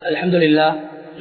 الحمد لله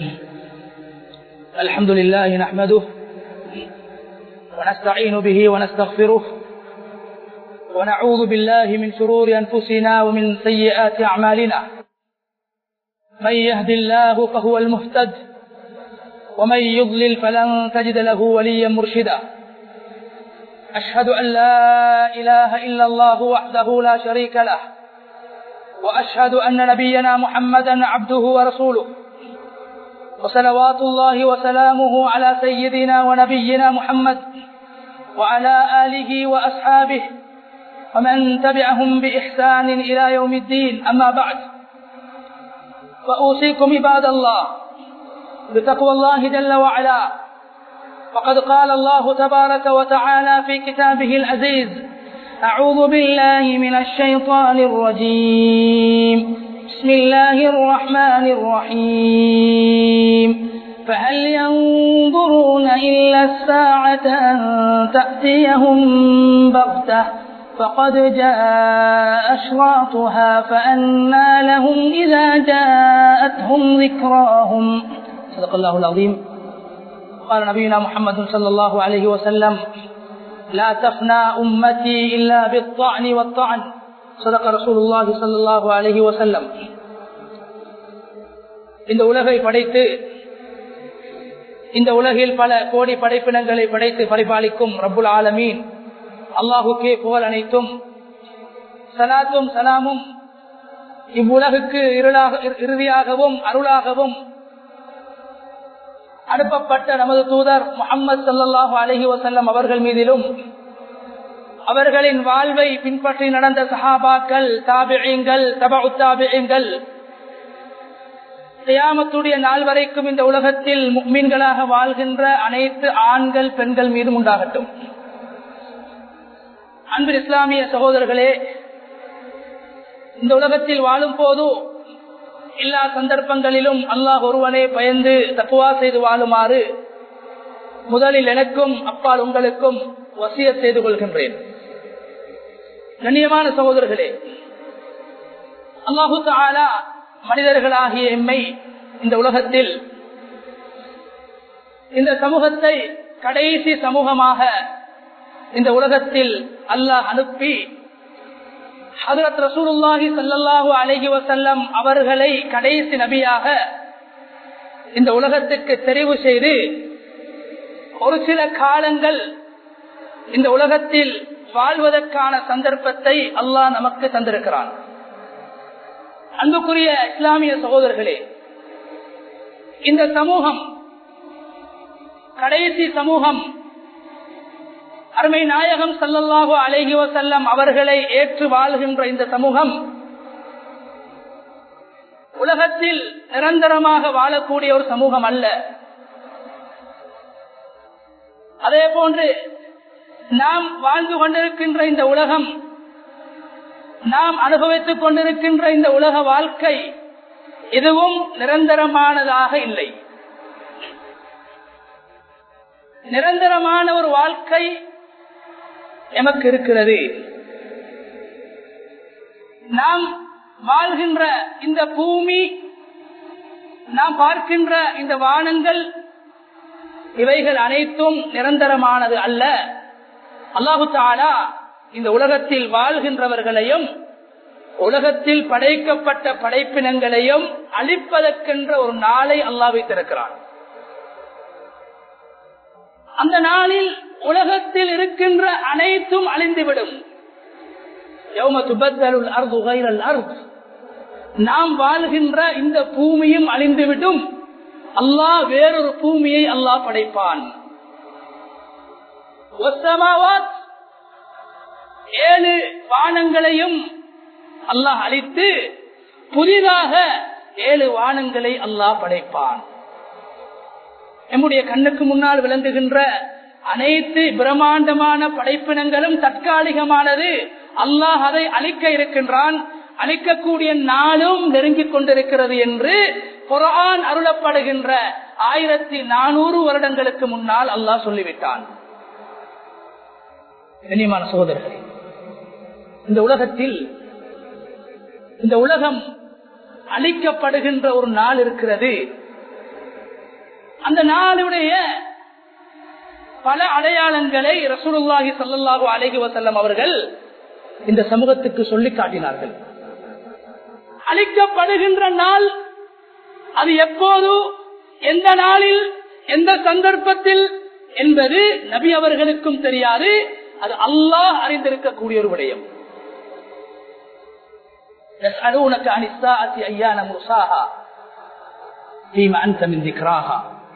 الحمد لله نحمده ونستعين به ونستغفره ونعوذ بالله من شرور أنفسنا ومن سيئات أعمالنا من يهد الله فهو المهتد ومن يضلل فلن تجد له وليا مرشدا أشهد أن لا إله إلا الله وحده لا شريك له وأشهد أن نبينا محمدا عبده ورسوله وصلوات الله وسلامه على سيدنا ونبينا محمد وعلى آله وأصحابه ومن تبعهم بإحسان إلى يوم الدين أما بعد فأوصيكم عباد الله بتقوى الله جل وعلا وقد قال الله تبارك وتعالى في كتابه العزيز أعوذ بالله من الشيطان الرجيم بسم الله الرحمن الرحيم فهل ينظرون إلا الساعة أن تأتيهم بغتة فقد جاء أشراطها فأنى لهم إذا جاءتهم ذكراهم صدق الله العظيم قال نبينا محمد صلى الله عليه وسلم لا تفنى أمتي إلا بالطعن والطعن صدق رسول الله صلى الله عليه وسلم இந்த உலகை படைத்து இந்த உலகில் பல கோடி படைப்பினங்களை படைத்து பரிபாலிக்கும் ரப்புல் ஆலமீன் அல்லாஹுக்கே புகழ் அனைத்தும் சலாத்தும் சலாமும் இவ்வுலகுக்கு இருளாக இறுதியாகவும் அருளாகவும் அனுப்பப்பட்ட நமது தூதர் முகமது சல்லாஹூ அலஹி வசல்லம் அவர்கள் மீதிலும் அவர்களின் வாழ்வை பின்பற்றி நடந்த சஹாபாக்கள் தாபியங்கள் தப உத்தாபியங்கள் தியாமத்துடைய நாள் வரைக்கும் இந்த உலகத்தில் மீன்களாக வாழ்கின்ற அனைத்து ஆண்கள் பெண்கள் மீதும் உண்டாகட்டும் அன்பு இஸ்லாமிய சகோதரர்களே இந்த உலகத்தில் வாழும் போது எல்லா சந்தர்ப்பங்களிலும் அல்லாஹ் ஒருவனே பயந்து தக்குவா செய்து வாழுமாறு முதலில் எனக்கும் அப்பால் உங்களுக்கும் வசிய செய்து கொள்கின்றேன் கண்ணியமான சகோதரர்களே அல்லாஹு தாலா மனிதர்களாகிய எம்மை இந்த உலகத்தில் இந்த சமூகத்தை கடைசி சமூகமாக இந்த உலகத்தில் அல்லாஹ் அனுப்பி ஹதரத் ரசூலுல்லாஹி சல்லாஹூ அலஹி வசல்லம் அவர்களை கடைசி நபியாக இந்த உலகத்துக்கு தெரிவு செய்து ஒரு சில காலங்கள் இந்த உலகத்தில் வாழ்வதற்கான சந்தர்ப்பத்தை அல்லாஹ் நமக்கு தந்திருக்கிறான் அன்புக்குரிய இஸ்லாமிய சகோதரர்களே இந்த சமூகம் கடைசி சமூகம் அருமை நாயகம் சல்லல்லாஹு அலஹி வசல்லம் அவர்களை ஏற்று வாழ்கின்ற இந்த சமூகம் உலகத்தில் நிரந்தரமாக வாழக்கூடிய ஒரு சமூகம் அல்ல அதே போன்று நாம் வாழ்ந்து கொண்டிருக்கின்ற இந்த உலகம் நாம் அனுபவித்துக் கொண்டிருக்கின்ற இந்த உலக வாழ்க்கை எதுவும் நிரந்தரமானதாக இல்லை நிரந்தரமான ஒரு வாழ்க்கை எமக்கு இருக்கிறது நாம் வாழ்கின்ற இந்த பூமி நாம் பார்க்கின்ற இந்த வானங்கள் இவைகள் அனைத்தும் நிரந்தரமானது அல்ல அல்லாஹு தாலா இந்த உலகத்தில் வாழ்கின்றவர்களையும் உலகத்தில் படைக்கப்பட்ட படைப்பினங்களையும் அழிப்பதற்கென்ற ஒரு நாளை அல்லாஹ் வைத்திருக்கிறான் அந்த நாளில் உலகத்தில் இருக்கின்ற அனைத்தும் அழிந்துவிடும் நாம் வாழ்கின்ற இந்த பூமியும் அழிந்துவிடும் அல்லாஹ் வேறொரு பூமியை அல்லாஹ் படைப்பான் ஏழு வானங்களையும் அல்லாஹ் அழித்து புதிதாக ஏழு வானங்களை அல்லாஹ் படைப்பான் நம்முடைய கண்ணுக்கு முன்னால் விளங்குகின்ற அனைத்து பிரம்மாண்டமான படைப்பினங்களும் தற்காலிகமானது அல்லாஹ் அதை அழிக்க இருக்கின்றான் அழிக்கக்கூடிய நாளும் நெருங்கிக் கொண்டிருக்கிறது என்று குரான் அருளப்படுகின்ற ஆயிரத்தி நானூறு வருடங்களுக்கு முன்னால் அல்லாஹ் சொல்லிவிட்டான் கண்ணியமான சகோதரர்களே இந்த உலகத்தில் இந்த உலகம் அளிக்கப்படுகின்ற ஒரு நாள் இருக்கிறது அந்த நாளுடைய பல அடையாளங்களை ரசூலுல்லாஹி ஸல்லல்லாஹு அலைஹி வஸல்லம் அவர்கள் இந்த சமூகத்துக்கு சொல்லி காட்டினார்கள் அளிக்கப்படுகின்ற நாள் அது எப்போது எந்த நாளில் எந்த சந்தர்ப்பத்தில் என்பது நபி அவர்களுக்கும் தெரியாது அது அல்லாஹ் அறிந்திருக்கக்கூடிய ஒரு விடயம் يسألونك عن الساعة أيان مرساها فيما أنت من ذكراها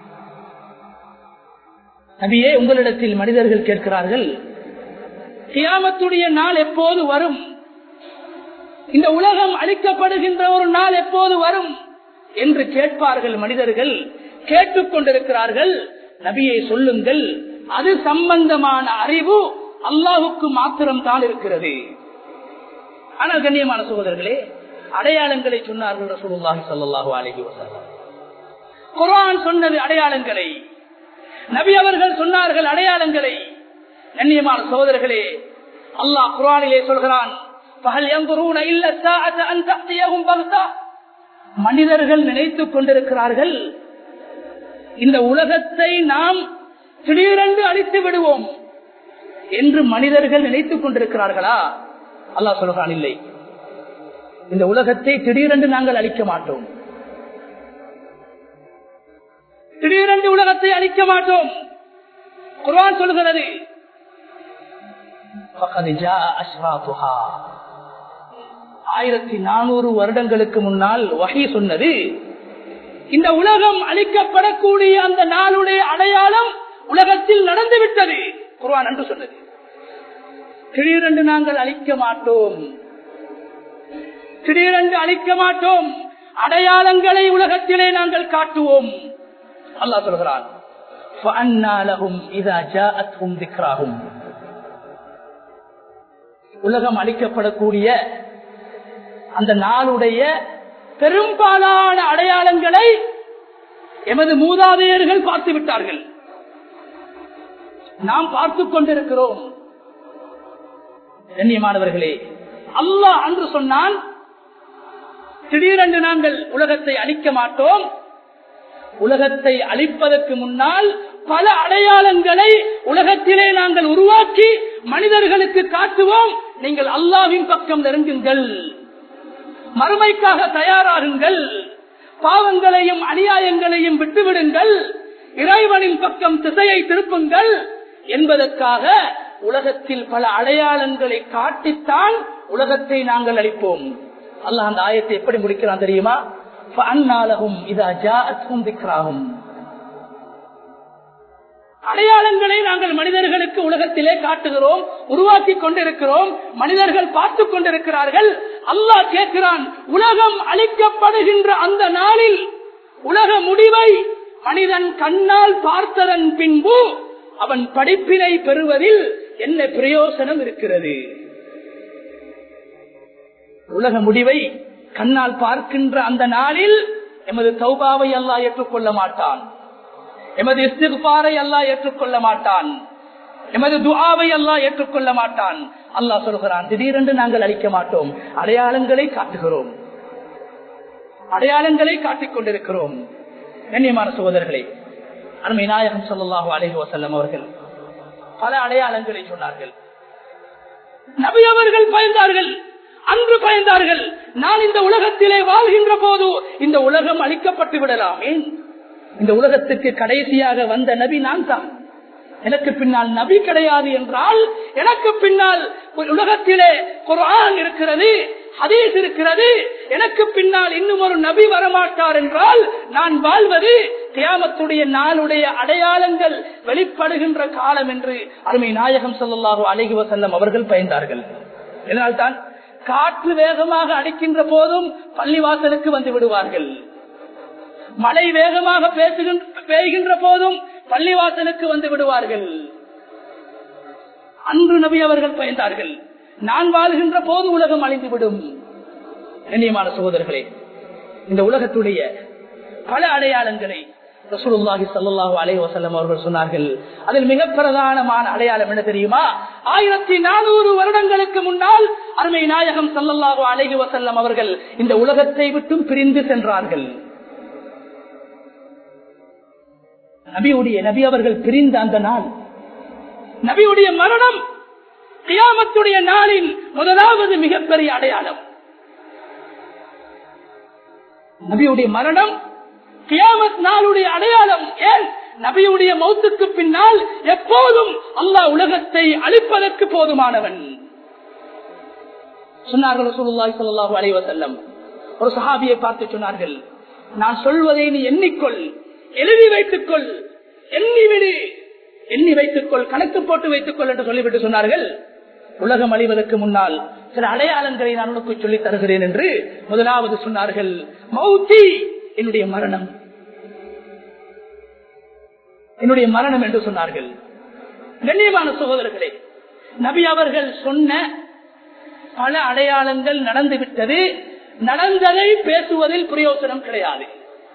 நபியே உங்களிடத்தில் மனிதர்கள் கேட்கிறார்கள் கியாமத்துடைய நாள் எப்போது வரும் இந்த உலகம் அளிக்கப்படுகின்ற ஒரு நாள் எப்போது வரும் என்று கேட்பார்கள் மனிதர்கள் கேட்டுக்கொண்டிருக்கிறார்கள் நபியை சொல்லுங்கள் அது சம்பந்தமான அறிவு அல்லாஹுக்கு மாத்திரம் தான் இருக்கிறது ஆனால் கண்ணியமான சகோதரர்களே அடையாளங்களை சொன்னார்கள் ரசூலுல்லாஹி ஸல்லல்லாஹு அலைஹி வஸல்லம் குர்ஆன் சொன்னது அடையாளங்களை நபி அவர்கள் சொன்னார்கள் அடையாளங்களை கண்ணியமான சகோதரர்களே அல்லாஹ் குர்ஆனிலே சொல்கிறான் பகல் ينظرون الا الساعه ان تاتيهم بغته மனிதர்கள் நினைத்துக் கொண்டிருக்கிறார்கள் இந்த உலகத்தை நாம் திடீரென்று அழித்து விடுவோம் என்று மனிதர்கள் நினைத்துக் கொண்டிருக்கிறார்களா அல்லாஹ் சொல்கிறான் இல்லை இந்த உலகத்தை திடீரென்று நாங்கள் அழிக்க மாட்டோம் திடீரென்று உலகத்தை அழிக்க மாட்டோம் குர்ஆன் சொல்கிறது فَقَدْ جَاءَ أَشْرَاطُهَا. ஆயிரத்தி நானூறு வருடங்களுக்கு முன்னால் வகை சொன்னது இந்த உலகம் அழிக்கப்படக்கூடிய அந்த நாளுடைய அடையாளம் உலகத்தில் நடந்துவிட்டது குர்ஆன் என்று சொன்னது திடீரென்று நாங்கள் அழிக்க மாட்டோம் திடீரென்று அழிக்க மாட்டோம் அடையாளங்களை உலகத்திலே நாங்கள் காட்டுவோம் அல்லாஹ் சொல்கிறான் فَأَنَّى لَهُمْ إِذَا جَاءَتْهُمْ ذِكْرَاهُمْ உலகம் அளிக்கப்படக்கூடிய அந்த நாளுடைய பெரும்பாலான அடையாளங்களை எமது மூதாதையர்கள் பார்த்து விட்டார்கள் நாம் பார்த்துக் கொண்டிருக்கிறோம் கண்ணியமானவர்களே அல்லாஹ் அன்று சொன்னான் திடீரென்று நாங்கள் உலகத்தை அழிக்க மாட்டோம் உலகத்தை அழிப்பதற்கு முன்னால் பல அடையாளங்களை உலகத்திலே நாங்கள் உருவாக்கி மனிதர்களுக்கு காட்டுவோம் நீங்கள் அல்லாவின் பக்கம் நெருங்குங்கள் மறுமைக்காக தயாராகுங்கள் பாவங்களையும் அநியாயங்களையும் விட்டுவிடுங்கள் இறைவனின் பக்கம் திசையை திருப்புங்கள் என்பதற்காக உலகத்தில் பல அடையாளங்களை காட்டித்தான் உலகத்தை நாங்கள் அளிப்போம் அல்லாஹ் அந்த ஆயத்தை எப்படி முடிக்கிறான் தெரியுமா ஃபஅன்னாலஹும் இதா ஜாஅத்ஹும் திக்ராஹும் அடையாளங்களை நாங்கள் மனிதர்களுக்கு உலகத்திலே காட்டுகிறோம் உருவாக்கி கொண்டிருக்கிறோம் மனிதர்கள் பார்த்து கொண்டிருக்கிறார்கள் அல்லாஹ் கேட்கிறான் உலகம் அழிக்கப்படுகின்ற அந்த நாளில் உலக முடிவை மனிதன் கண்ணால் பார்த்ததன் பின்பு அவன் படிப்பினை பெறுவதில் என்ன பிரயோசனம் இருக்கிறது உலக முடிவை கண்ணால் பார்க்கின்ற அந்த நாளில் எமது தௌபாவை அல்லாஹ் ஏற்றுக்கொள்ள மாட்டான் எமது இஸ்திகுபாரை அல்லாஹ் ஏற்றுக்கொள்ள மாட்டான் எமது துஆவை அல்லாஹ் ஏற்றுக்கொள்ள மாட்டான் அல்லாஹ் சொல்கிறான் திடீரென்று நாங்கள் அழிக்க மாட்டோம் அடையாளங்களை காட்டுகிறோம் அடையாளங்களை காட்டிக் கொண்டிருக்கிறோம் கண்ணியமான சகோதரர்களே அருமை நாயகம் ஸல்லல்லாஹு அலைஹி வஸல்லம் அவர்கள் பல அடையாளங்களை சொன்னார்கள் நபி அவர்கள் பயந்தார்கள் அன்று பயந்தார்கள் நான் இந்த உலகத்திலே வாழ்கின்ற போது இந்த உலகம் அழிக்கப்பட்டு விடலாமே இந்த உலகத்துக்கு கடைசியாக வந்த நபி நான் தான் எனக்கு பின்னால் நபி கிடையாது என்றால் எனக்கு பின்னால் உலகத்திலே குர்ஆன் இருக்கிறது ஹதீஸ் இருக்கிறது எனக்கு பின்னால் இன்னும் ஒரு நபி வரமாட்டார் என்றால் நான் வாழ்வது கியாமத்துடைய நாளுடைய அடையாளங்கள் வெளிப்படுகின்ற காலம் என்று அருமை நாயகம் ஸல்லல்லாஹு அலைஹி வஸல்லம் அவர்கள் பயந்தார்கள் இதனால்தான் காற்று வேகமாக அடிக்கின்ற போதும் பள்ளிவாசலுக்கு வந்து விடுவார்கள் மழை வேகமாக பேசுகின்ற பெய்கின்ற போதும் பள்ளிவாசலுக்கு வந்து விடுவார்கள் அன்று நபி அவர்கள் பயந்தார்கள் நான் வாழ்கின்ற போது உலகம் அழிந்துவிடும் கண்ணியமான சகோதரர்களே இந்த உலகத்துடைய பல அடையாளங்களை ரசூலுல்லாஹி ஸல்லல்லாஹு அலைஹி வஸல்லம் அவர்கள் சொன்னார்கள் அதில் மிக பிரதானமான அடையாளம் என்ன தெரியுமா ஆயிரத்தி நானூறு வருடங்களுக்கு முன்னால் அருமை நாயகம் ஸல்லல்லாஹு அலைஹி வஸல்லம் அவர்கள் இந்த உலகத்தை விட்டும் பிரிந்து சென்றார்கள் நபியுடைய நபி அவர்கள் பிரிந்த அந்த நாள் நபியுடைய மரணம் கியாமத்துடைய நாளின் முதலாவது மிகப்பெரிய அடையாளம் நபியுடைய மரணம் கியாமத் நாளுடைய அடையாளம் ஏன் நபியுடைய மௌத்துக்கு பின்னால் எப்போதும் அல்லாஹ் உலகத்தை அழிப்பதற்கு போதுமானவன் சொன்னார்கள் ரசூலுல்லாஹி ஸல்லல்லாஹு அலைஹி வஸல்லம் ஒரு சஹாபியை பார்த்து சொன்னார்கள் நான் சொல்வதை நீ எண்ணிக்கொள் எழுதி வைத்துக் கொள் எண்ணி விடு எண்ணி வைத்துக் கொள் கணக்கு போட்டு வைத்துக் கொள் என்று சொல்லிவிட்டு சொன்னார்கள் உலகம் அழிவதற்கு முன்னால் சில அடையாளங்களை நான் உனக்கு சொல்லித் தருகிறேன் என்று முதலாவது சொன்னார்கள் மௌத்தி என்னுடைய மரணம் என்னுடைய மரணம் என்று சொன்னார்கள் கண்ணியமான சகோதரர்களே நபி அவர்கள் சொன்ன பல அடையாளங்கள் நடந்து விட்டது நடந்ததை பேசுவதில் பிரயோசனம் கிடையாது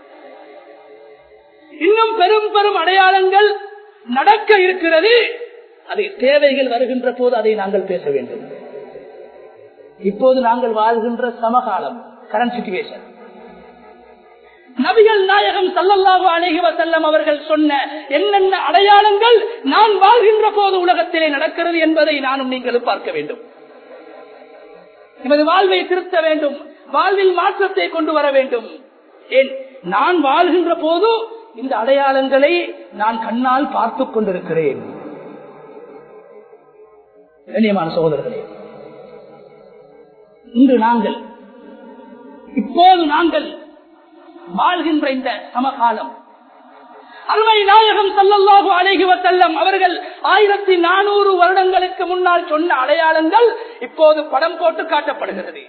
இன்னும் பெரும் பெரும் அடையாளங்கள் நடக்க இருக்கிறது அதை தேவைகள் வருகின்ற போது அதை நாங்கள் பேச வேண்டும் இப்போது நாங்கள் வாழ்கின்ற சமகாலம் கரண்ட் சிச்சுவேஷன் நபிகள் நாயகம் சல்லல்லாஹு அலைஹி வஸல்லம் அவர்கள் சொன்ன என்னென்ன அடையாளங்கள் நான் வாழ்கின்ற போது உலகத்திலே நடக்கிறது என்பதை நானும் நீங்களும் பார்க்க வேண்டும் நமது வாழ்வை திருத்த வேண்டும் வாழ்வில் மாற்றத்தை கொண்டு வர வேண்டும் ஏன் நான் வாழ்கின்ற போது இந்த அடையாளங்களை நான் கண்ணால் பார்த்துக் கொண்டிருக்கிறேன் கண்ணியமான சகோதரர்களே இன்று நாங்கள் இப்போது நாங்கள் வாழ்கின்ற இந்த சமகாலம் அருமை நாயகம் சல்லல்லாஹு அலைஹி வசல்லம் அவர்கள் ஆயிரத்தி நானூறு வருடங்களுக்கு முன்னால் சொன்ன அடையாளங்கள் இப்போது படம் போட்டு காட்டப்படுகிறது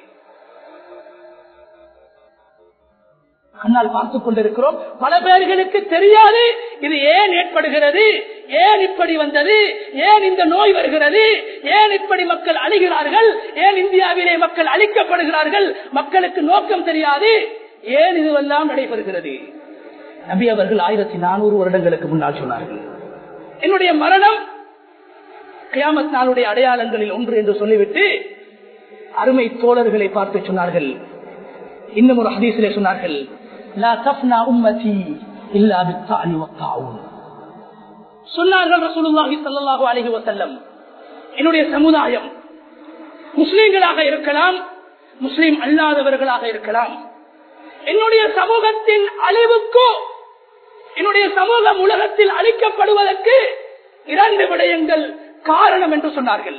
கண்ணால் பார்த்துக் கொண்டிருக்கிறோம் பல பேர்களுக்கு தெரியாது இது ஏன் ஏற்படுகிறது ஏன் இப்படி வந்தது ஏன் இந்த நோய் வருகிறது ஏன் இப்படி மக்கள் அழிகிறார்கள் ஏன் இந்தியாவிலே மக்கள் அழிக்கப்படுகிறார்கள் மக்களுக்கு நோக்கம் தெரியாது ஏன் இதுவெல்லாம் நடைபெறுகிறது நபி அவர்கள் ஆயிரத்தி நானூறு வருடங்களுக்கு முன்னால் சொன்னார்கள் என்னுடைய மரணம் கியாமத் நாளுடைய அடையாளங்களில் ஒன்று என்று சொல்லிவிட்டு அருமை தோழர்களை பார்த்து சொன்னார்கள் இன்னும் ஒரு ஹதீசிலே சொன்னார்கள் லா தஃப்னா உம்மதி இல்லா பித்தாலி வத்தாவுன் சொன்னார்கள் ரசூலுல்லாஹி ஸல்லல்லாஹு அலைஹி வஸல்லம் என்னுடைய சமுதாயம் முஸ்லிம்களாக இருக்கலாம் முஸ்லிம் அல்லாதவர்களாக இருக்கலாம் என்னுடைய சமூகத்தின் அழிவுக்கு என்னுடைய சமூகம் உலகத்தில் அழிக்கப்படுவதற்கு இரண்டு விடயங்கள் காரணம் என்று சொன்னார்கள்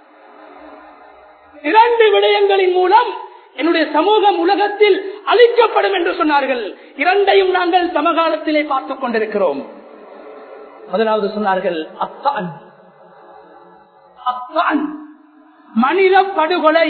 இரண்டு விடயங்களின் மூலம் என்னுடைய சமூகம் உலகத்தில் அழிக்கப்படும் என்று சொன்னார்கள் இரண்டையும் நாங்கள் சமகாலத்திலே பார்த்துக் கொண்டிருக்கிறோம் முதலாவது சொன்னார்கள் அத்தான் அத்தான் மனித படுகொலை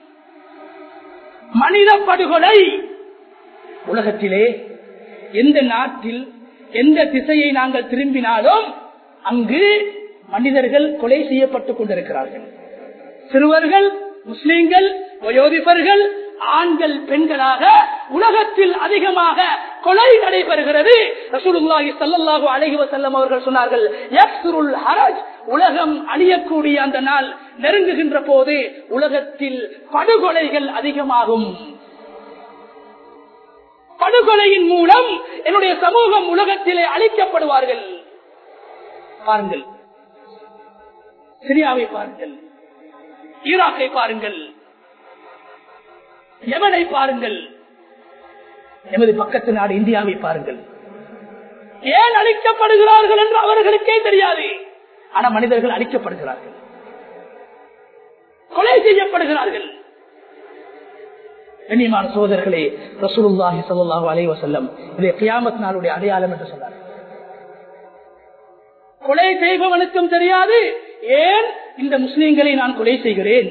மனித படுகொலை உலகத்திலே எந்த நாட்டில் எந்த திசையை நாங்கள் திரும்பினாலும் அங்கு மனிதர்கள் கொலை செய்யப்பட்டுக் கொண்டிருக்கிறார்கள் சிறுவர்கள் முஸ்லிம்கள் வயோதிபர்கள் ஆண்கள் பெண்களாக உலகத்தில் அதிகமாக கொலை நடைபெறுகிறது ரசூலுல்லாஹி ஸல்லல்லாஹு அலைஹி வஸல்லம் அவர்கள் சொன்னார்கள் யக்ஸுருல் ஹரஜ் உலகம் அழியக்கூடிய அந்த நாள் நெருங்குகின்ற போது உலகத்தில் படுகொலைகள் அதிகமாகும் படுகொலையின் மூலம் என்னுடைய சமூகம் உலகத்திலே அழிக்கப்படுவார்கள் பாருங்கள் சிரியாவை பாருங்கள் ஈராக்கை பாருங்கள் எமனை பாருங்கள் எமது பக்கத்து நாடு இந்தியாவை பாருங்கள் ஏன் அழிக்கப்படுகிறார்கள் என்று அவர்களுக்கே தெரியாது ஆனா மனிதர்கள் அழிக்கப்படுகிறார்கள் கொலை செய்யப்படுகிறார்கள் கண்ணியமான சோதர்களே ரசூலுல்லாஹி ஸல்லல்லாஹு அலைஹி வஸல்லம் இதை கியாமத் நாளுடைய அடையாளம் என்று சொன்னார் கொலை செய்பவனுக்கும் தெரியாது ஏன் இந்த முஸ்லிம்களை நான் கொலை செய்கிறேன்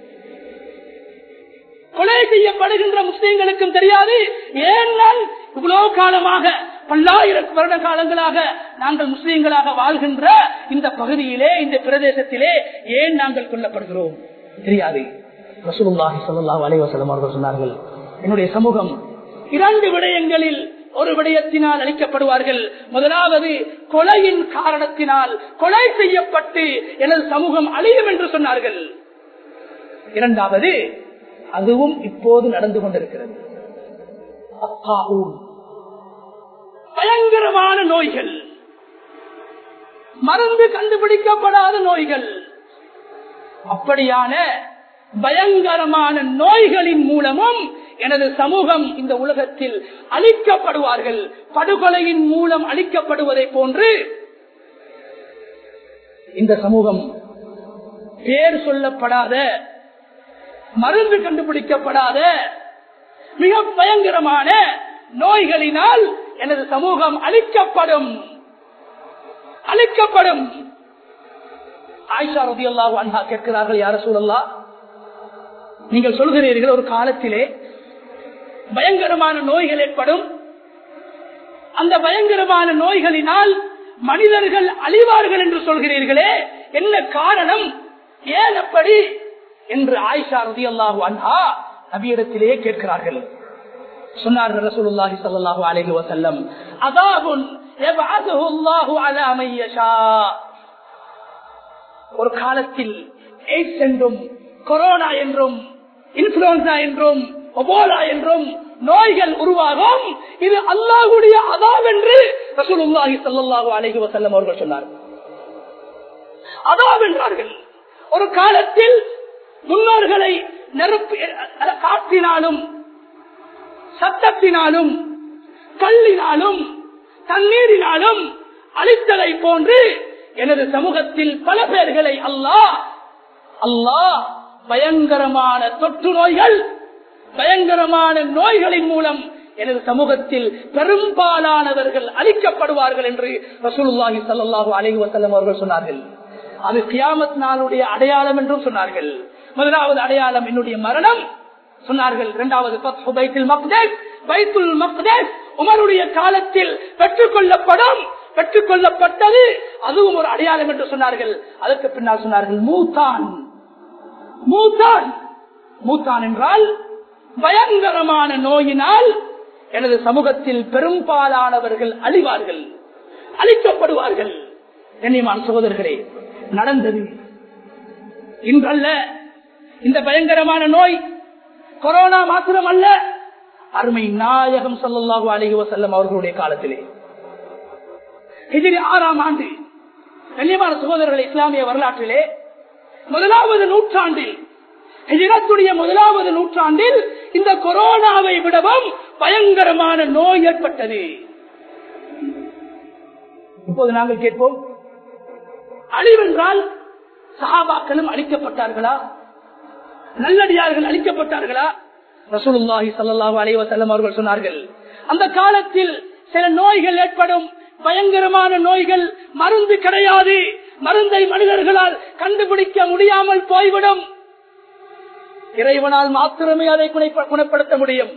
கொலை செய்யப்படுகின்ற முஸ்லிம்களுக்கும் தெரியாது ஏன் நான் இவ்வளவு காலமாக பல்லாயிரம் வருட காலங்களாக நாங்கள் முஸ்லிம்களாக வாழ்கின்ற இந்த பகுதியிலே இந்த பிரதேசத்திலே ஏன் நாங்கள் கொல்லப்படுகிறோம் தெரியாது ரசூலுல்லாஹி ஸல்லல்லாஹு அலைஹி வஸல்லம் அவர்கள் சொன்னார்கள் என்னுடைய சமூகம் இரண்டு விடயங்களில் ஒரு விடயத்தினால் அளிக்கப்படுவார்கள் முதலாவது கொலையின் காரணத்தினால் கொலை செய்யப்பட்டு எனது சமூகம் அழியும் என்று சொன்னார்கள் இரண்டாவது அதுவும் இப்போது நடந்து கொண்டிருக்கிறது அத்தாவூன். பயங்கரமான நோய்கள் மருந்து கண்டுபிடிக்கப்படாத நோய்கள் அப்படியான பயங்கரமான நோய்களின் மூலமும் எனது சமூகம் இந்த உலகத்தில் அழிக்கப்படுவார்கள் படுகொலையின் மூலம் அழிக்கப்படுவதை போன்று இந்த சமூகம் பேர் சொல்லப்படாத மருந்து கண்டுபிடிக்கப்படாத மிக பயங்கரமான நோய்களினால் எனது சமூகம் அழிக்கப்படும் அழிக்கப்படும் ஆயிஷா ரதி அல்லாஹ் அன்ஹா கேட்கிறார்கள் யார சூழல்லா நீங்கள் சொல்கிறீர்கள் ஒரு காலத்திலே பயங்கரமான நோய்கள் ஏற்படும் அந்த பயங்கரமான நோய்களினால் மனிதர்கள் அழிவார்கள் என்று சொல்கிறீர்களே என்ன காரணம் ஏன் அப்படி என்று ஆயிஷா ரதி அல்லாஹு அன்ஹா நபியிடத்திலேயே கேட்கிறார்கள் சொன்னார்கள் ரசூலுல்லாஹி ஸல்லல்லாஹு அலைஹி வஸல்லம் அதாபுன் யபஅதுஹு அல்லாஹு அலா மன் யஷா ஒரு காலத்தில் எய்ட்ஸ் என்றும் கொரோனா என்றும் இன்ஃபுளுன்சா என்றும் ஒபோலா என்றும் நோய்கள் உருவாகும் இது அல்லாஹுடைய அதாப் என்று ரசூலுல்லாஹி ஸல்லல்லாஹு அலைஹி வஸல்லம் அவர்கள் சொன்னார்கள் அதாப் என்றார்கள் ஒரு காலத்தில் முன்னோர்களை நெருப்பு காற்றினாலும் சத்தத்தினாலும் கல்லினாலும் தண்ணீரினாலும் அழித்ததை போன்று எனது சமூகத்தில் பல பேர்களை அல்லாஹ் அல்லாஹ் பயங்கரமான தொற்று நோய்கள் பயங்கரமான நோய்களின் மூலம் எனது சமூகத்தில் பெரும்பாலானவர்கள் அழிக்கப்படுவார்கள் என்று ரசூலுல்லாஹி ஸல்லல்லாஹு அலைஹி வஸல்லம் அவர்கள் சொன்னார்கள் அது கியாமத் நாளுடைய அடையாளம் என்றும் சொன்னார்கள் முதலாவது அடையாளம் என்னுடைய மரணம் சொன்னார்கள் இரண்டாவது ஃபத்ஹு பைத்துல் மக்தஸ் பைத்துல் மக்தஸ் உமருடைய காலத்தில் பெற்றுக் கொள்ளப்படும் பெற்றுக் கொள்ளப்பட்டது அதுவும் ஒரு அடையாளம் என்று சொன்னார்கள் அதற்கு பின்னால் சொன்னார்கள் மூத்தான் மூத்தான் மூத்தான் என்றால் பயங்கரமான நோயினால் எனது சமூகத்தில் பெரும்பாலானவர்கள் அழிவார்கள் அழிக்கப்படுவார்கள் கண்ணியமான சகோதரர்களே நடந்தது இன்றல்ல இந்த பயங்கரமான நோய் கொரோனா மாத்திரம் அல்ல அருமை நாயகம் சல்லாஹூ அலஹி வசல்லம் அவர்களுடைய காலத்திலே ஹிஜிரி ஆறாம் ஆண்டு கண்ணியமான சகோதரர்கள் இஸ்லாமிய வரலாற்றிலே முதலாவது நூற்றாண்டில் ஹிஜரத்துடைய முதலாவது நூற்றாண்டில் இந்த கொரோனாவை விடவும் பயங்கரமான நோய் ஏற்பட்டது இப்போது நாங்கள் கேட்போம் அழிவென்றால் சஹாபாக்களும் அழிக்கப்பட்டார்களா நல்லடியார்கள் அழிக்கப்பட்டார்களா ரசூலுல்லாஹி சல்லாஹூ அலைவசல்லம் அவர்கள் சொன்னார்கள் அந்த காலத்தில் சில நோய்கள் ஏற்படும் பயங்கரமான நோய்கள் மருந்து கிடையாது மருந்தை மனிதர்களால் கண்டுபிடிக்க முடியாமல் போய்விடும் இறைவனால் மாத்திரமே அதை குணப்படுத்த முடியும்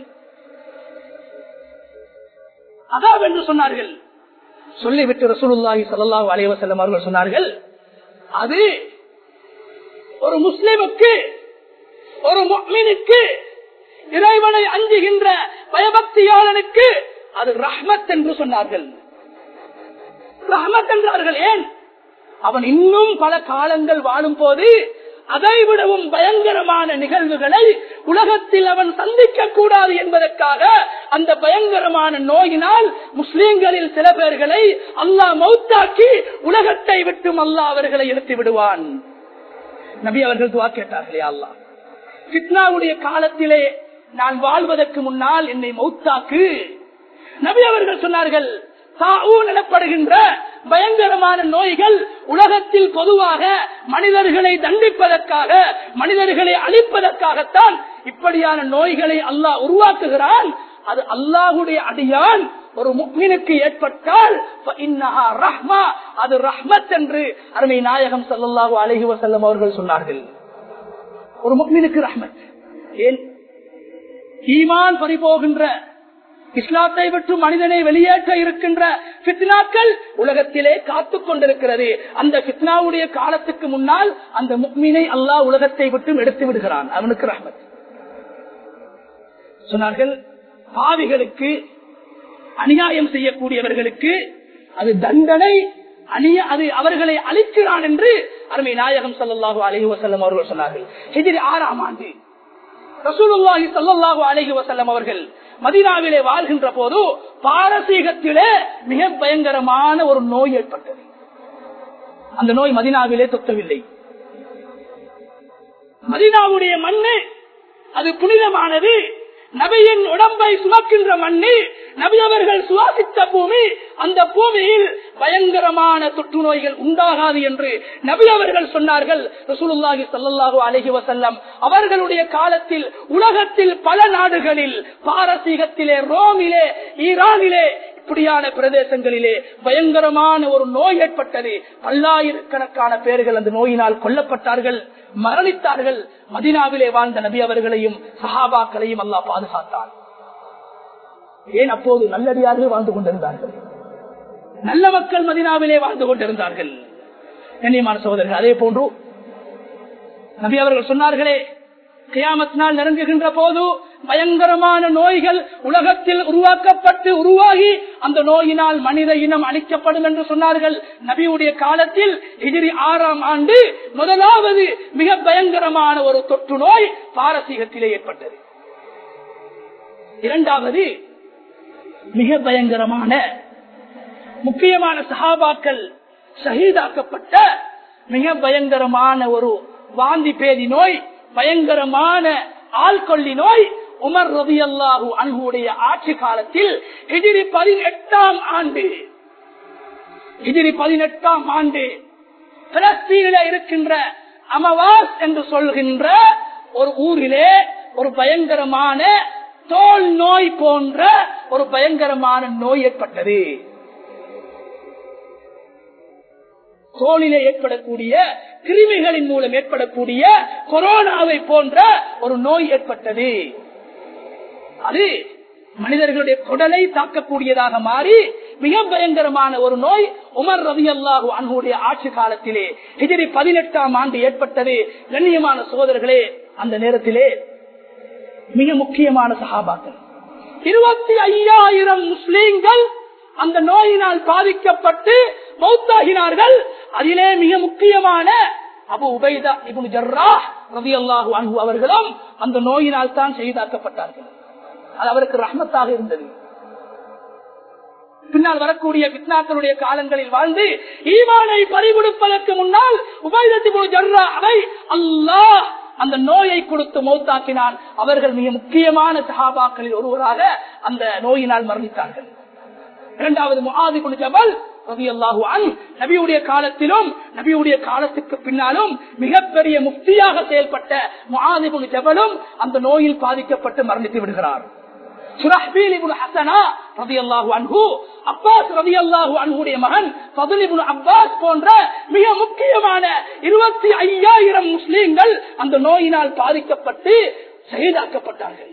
அதாவென்று சொன்னார்கள் சொல்லிவிட்டு ரசூலுல்லாஹி சல்லாஹூ அலைவசல்லம் அவர்கள் சொன்னார்கள் அது ஒரு முஸ்லிமுக்கு ஒரு முக்மினுக்கு இறைவனை அஞ்சுகின்ற பயபக்தியாளனுக்கு அது ரஹ்மத் என்று சொன்னார்கள் ரஹ்மத் என்றார்கள் ஏன் அவன் இன்னும் பல காலங்கள் வாழும் போது அதை விடவும் பயங்கரமான நிகழ்வுகளை உலகத்தில் அவன் சந்திக்க கூடாது என்பதற்காக அந்த பயங்கரமான நோயினால் முஸ்லிம்களில் சில பேர்களை அல்லாஹ் மௌத்தாக்கி உலகத்தை விட்டும் அல்லாஹ் அவர்களை எடுத்து விடுவான் நபி அவர்கள் துவா கேட்டார்களே அல்லாஹ் ஃபித்னாவுடைய காலத்திலே நான் வாழ்வதற்கு முன்னால் என்னை மௌத்தாக்கு நபி அவர்கள் சொன்னார்கள் சாவூன் எனப்படுகின்ற பயங்கரமான நோய்கள் உலகத்தில் பொதுவாக மனிதர்களை தண்டிப்பதற்காக மனிதர்களை அழிப்பதற்காகத்தான் இப்படியான நோய்களை அல்லாஹ் உருவாக்குகிறான் அது அல்லாஹுடைய அடியான் ஒரு முக்மினுக்கு ஏற்பட்டால் ரஹ்மா அது ரஹ்மத் என்று அருமை நாயகம் சல்லாஹூ அலஹி வசல்லம் அவர்கள் சொன்னார்கள் ஒரு முக்மினுக்கு ரஹ்மத் ஏன் ஈமான் பறிபோகின்ற இஸ்லாத்தை விட்டு மனிதனை வெளியேற்ற இருக்கின்ற பித்னாக்கள் உலகத்திலே காத்து கொண்டிருக்கிறது அந்த பித்னாவுடைய காலத்துக்கு முன்னால் அந்த முக்மீனை அல்லாஹ் உலகத்தை விட்டு எடுத்து விடுகிறான் அவனுக்கு ரஹ்மத் சொன்னார்கள் பாவிகளுக்கு அநியாயம் செய்யக்கூடியவர்களுக்கு அது தண்டனை அநிய அது அவர்களை அழிக்கிறான் என்று அருமை நாயகம் ஸல்லல்லாஹு அலைஹி வஸல்லம் அவர்கள் சொன்னார்கள் ஹிஜ்ரி ஆறாம் ஆண்டு ரசூலுல்லாஹி ஸல்லல்லாஹு அலைஹி வஸல்லம் அவர்கள் மதீனாவிலே வாழ்கின்ற போது பாரசீகத்திலே மிக பயங்கரமான ஒரு நோய் ஏற்பட்டது அந்த நோய் மதீனாவிலே தொத்தவில்லை மதீனாவுடைய மண்ணு அது புனிதமானது நபியின் உடம்பை சுமக்கின்ற மண்ணு நபி அவர்கள் சுவாசித்த பூமி அந்த பூமியில் பயங்கரமான தொற்று நோய்கள் உண்டாகாது என்று நபி அவர்கள் சொன்னார்கள் ரசூலுல்லாஹி ஸல்லல்லாஹு அலைஹி வஸல்லம் அவர்களுடைய காலத்தில் உலகத்தில் பல நாடுகளில் பாரசீகத்திலே ரோமிலே ஈரானிலே இப்படியான பிரதேசங்களிலே பயங்கரமான ஒரு நோய் ஏற்பட்டது பல்லாயிரக்கணக்கான பேர்கள் அந்த நோயினால் கொல்லப்பட்டார்கள் மரணித்தார்கள் மதினாவிலே வாழ்ந்த நபி அவர்களையும் சஹாபாக்களையும் அல்லாஹ் பாதுகாத்தான் ஏன் அப்போது நல்லடியார்கள் வாழ்ந்து கொண்டிருந்தார்கள் நல்ல மக்கள் மதினாவிலே வாழ்ந்து கொண்டிருந்தார்கள் கண்ணியமான சகோதரர்கள் அதே போன்று நபி அவர்கள் சொன்னார்களே கியாமத் நாள் நெருங்குகின்ற போது பயங்கரமான நோய்கள் உலகத்தில் உருவாக்கப்பட்டு உருவாகி அந்த நோயினால் மனித இனம் அழிக்கப்படும் என்று சொன்னார்கள் நபியுடைய காலத்தில் எதிரி ஆறாம் ஆண்டு முதலாவது மிக பயங்கரமான ஒரு தொற்று நோய் பாரசீகத்திலே ஏற்பட்டது இரண்டாவது மிக பயங்கரமான முக்கியமான சஹாபாக்கள் ஷஹீதாக்கப்பட்ட மிக பயங்கரமான ஒரு வாந்தி பேதி நோய் பயங்கரமான ஆள்கொல்லி நோய் உமர் ரவி அல்லாஹூ அன்புடைய ஆட்சி காலத்தில் எதிரி பதினெட்டாம் ஆண்டு எதிரி பதினெட்டாம் ஆண்டு பிலஸ்தீனில இருக்கின்ற அமவாஸ் என்று சொல்கின்ற ஒரு ஊரிலே ஒரு பயங்கரமான தோல் நோய் போன்ற ஒரு பயங்கரமான நோய் ஏற்பட்டது தோலிலே ஏற்படக்கூடிய கிருமிகளின் மூலம் ஏற்படக்கூடிய கொரோனாவை போன்ற ஒரு நோய் ஏற்பட்டது அது மனிதர்களுடைய குடலை தாக்கக்கூடியதாக மாறி மிக பயங்கரமான ஒரு நோய் உமர் ரவி அல்லாஹூ அன்புடைய ஆட்சி காலத்திலே எதிரி பதினெட்டாம் ஆண்டு ஏற்பட்டது கண்ணியமான சோதர்களே அந்த நேரத்திலே மிக முக்கியமான சகாபாக்கள் இருபத்தி ஐயாயிரம் முஸ்லீம்கள் அந்த நோயினால் பாதிக்கப்பட்டு மௌத்தாகினார்கள் அதிலே மிக முக்கியமான அபு உபைதா இபுன் ஜர்ரா ரவி அல்லாஹூ அன்பு அவர்களும் அந்த நோயினால் தான் செய்தாக்கப்பட்டார்கள் அது அவருக்கு ரஹ்மத்தாக இருந்தது பின்னால் வரக்கூடிய பித்னாக்களுடைய காலங்களில் வாழ்ந்து ஈமானை பறிகொடுப்பதற்கு முன்னால் உபயத்தி ஜர்ரா அவை அல்லாஹ் அந்த நோயை கொடுத்து மௌத்தாக்கினான் அவர்கள் மிக முக்கியமான சஹாபாக்களில் ஒருவராக அந்த நோயினால் மரணித்தார்கள் இரண்டாவது முகாதி ஜபல் நபியுடைய காலத்திலும் நபியுடைய காலத்துக்கு பின்னாலும் மிகப்பெரிய முக்தியாக செயல்பட்ட முகாதிபுல் ஜபலும் அந்த நோயில் பாதிக்கப்பட்டு மரணித்து விடுகிறார் போன்ற மிக முக்கியமான இருபத்தி ஐயாயிரம் முஸ்லீம்கள் அந்த நோயினால் பாதிக்கப்பட்டு செயலாக்கப்பட்டார்கள்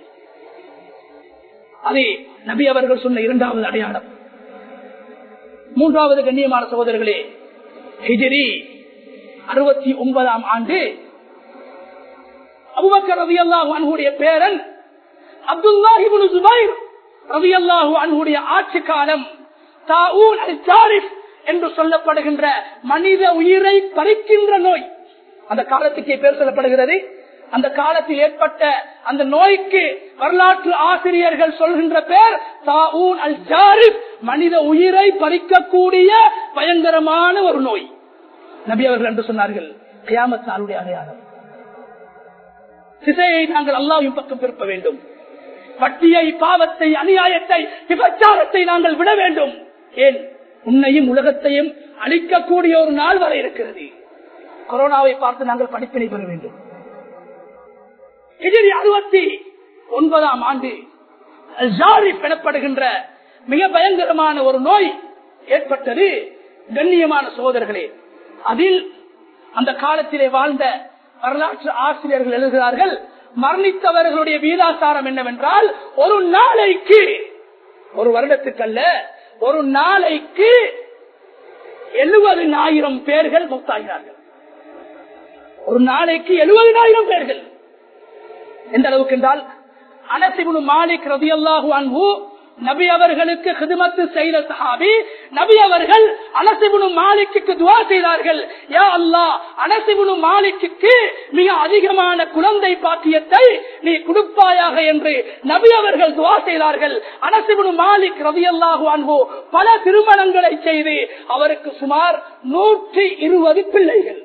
அதே நபி அவர்கள் சொன்ன இரண்டாவது அடையாளம் மூன்றாவது கண்ணியமான சகோதரர்களே ஹிஜிரி அறுபத்தி ஒன்பதாம் ஆண்டு அபுபக்கர் ரவி அல்லாஹு அன்ஹுடைய பேரன் அப்துல்லாஹிபுன் ஜுபைர் ரவி அல்லாஹு அன்ஹுடைய ஆட்சி காலம் தாவூன் அல் ஜாரிஃப் என்று சொல்லப்படுகின்ற மனித உயிரை பறிக்கின்ற நோய் அந்த காலத்துக்கே பேர் சொல்லப்படுகிறது அந்த காலத்தில் ஏற்பட்ட அந்த நோய்க்கு வரலாற்று ஆசிரியர்கள் சொல்கின்ற பேர் தாவூன் அல் ஜாரிப் மனித உயிரை பறிக்கக்கூடிய பயங்கரமான ஒரு நோய் நபி அவர்கள் என்று சொன்னார்கள் கியாமத் நாளுடைய அடையாளம் திசையை நாங்கள் அல்லாவின் பக்கம் திருப்ப வேண்டும் வட்டியை பாவத்தை அநியாயத்தை விபச்சாரத்தை நாங்கள் விட வேண்டும் ஏன் உன்னையும் உலகத்தையும் அழிக்கக்கூடிய ஒரு நாள் வரை இருக்கிறது கொரோனாவை பார்த்து நாங்கள் படிப்பினை பெற வேண்டும் எதிரி அறுபத்தி ஒன்பதாம் ஆண்டு எனப்படுகின்ற மிக பயங்கரமான ஒரு நோய் ஏற்பட்டது கண்ணியமான சோதர்களே அதில் அந்த காலத்திலே வாழ்ந்த வரலாற்று ஆசிரியர்கள் எழுதுகிறார்கள் மரணித்தவர்களுடைய வீதாசாரம் என்னவென்றால் ஒரு நாளைக்கு ஒரு வருடத்துக்கல்ல ஒரு நாளைக்கு எழுபதினாயிரம் பேர்கள் முக்தாகிறார்கள் ஒரு நாளைக்கு எழுபதினாயிரம் பேர்கள் எந்த அளவுக்கு என்றால் அனசிபுனு மாலிக் ரவி அல்லாஹு அன்பு நபி அவர்களுக்கு ஹிதுமத்து செய்த சஹாபி நபி அவர்கள் அனசிபுனு மாலிக்கு துவா செய்தார்கள் யா அல்லாஹ் அனசிபுனு மாலிக்கு மிக அதிகமான குழந்தை பாக்கியத்தை நீ கொடுப்பாயாக என்று நபி அவர்கள் துவா செய்தார்கள் அனசிபுனு மாலிக் ரவி அல்லாஹு அன்போ பல திருமணங்களை செய்து அவருக்கு சுமார் நூற்றி இருபது பிள்ளைகள்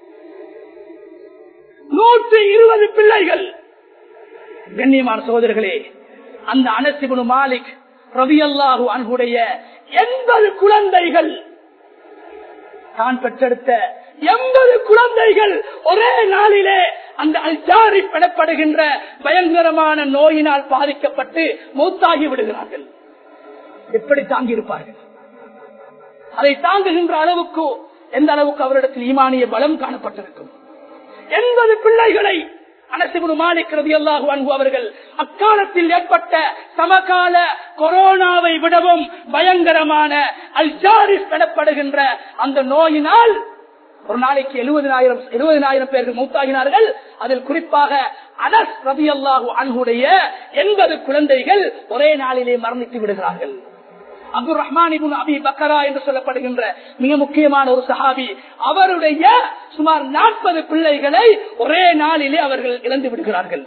நூற்றி இருபது பிள்ளைகள் கண்ணியமான சகோதரர்களே அந்த அனசிபுனு மாலிக் ரவி அல்லாஹு அன்புடைய எண்பது குழந்தைகள் தான் பெற்றெடுத்த எண்பது குழந்தைகள் ஒரே நாளிலே அந்த அல்ஜாரி பெறப்படுகின்ற பயங்கரமான நோயினால் பாதிக்கப்பட்டு மூத்தாகி விடுகிறார்கள் எப்படி தாங்கியிருப்பார்கள் அதை தாங்குகின்ற அளவுக்கு எந்த அளவுக்கு அவரிடத்தில் ஈமானிய பலம் காணப்பட்டிருக்கும் எண்பது பிள்ளைகளை அனசிபுரு மாலிக்கிறது அல்லாஹு அன்பு அவர்கள் அக்காலத்தில் ஏற்பட்ட சமகால கொரோனாவை விடவும் பயங்கரமான அல்ஜாரிஸ் எனப்படுகின்ற அந்த நோயினால் ஒரு நாளைக்கு எழுபதினாயிரம் எழுபதினாயிரம் பேர்கள் மூத்தாகினார்கள் அதில் குறிப்பாக அனஸ் ரவி அல்லாஹு அன்புடைய எண்பது குழந்தைகள் ஒரே நாளிலே மரணித்து விடுகிறார்கள் அப்துல் ரஹ்மான் இபுன் அபி பக்கரா என்று சொல்லப்படுகின்ற மிக முக்கியமான ஒரு சஹாபி அவருடைய சுமார் நாற்பது பிள்ளைகளை ஒரே நாளிலே அவர்கள் இழந்து விடுகிறார்கள்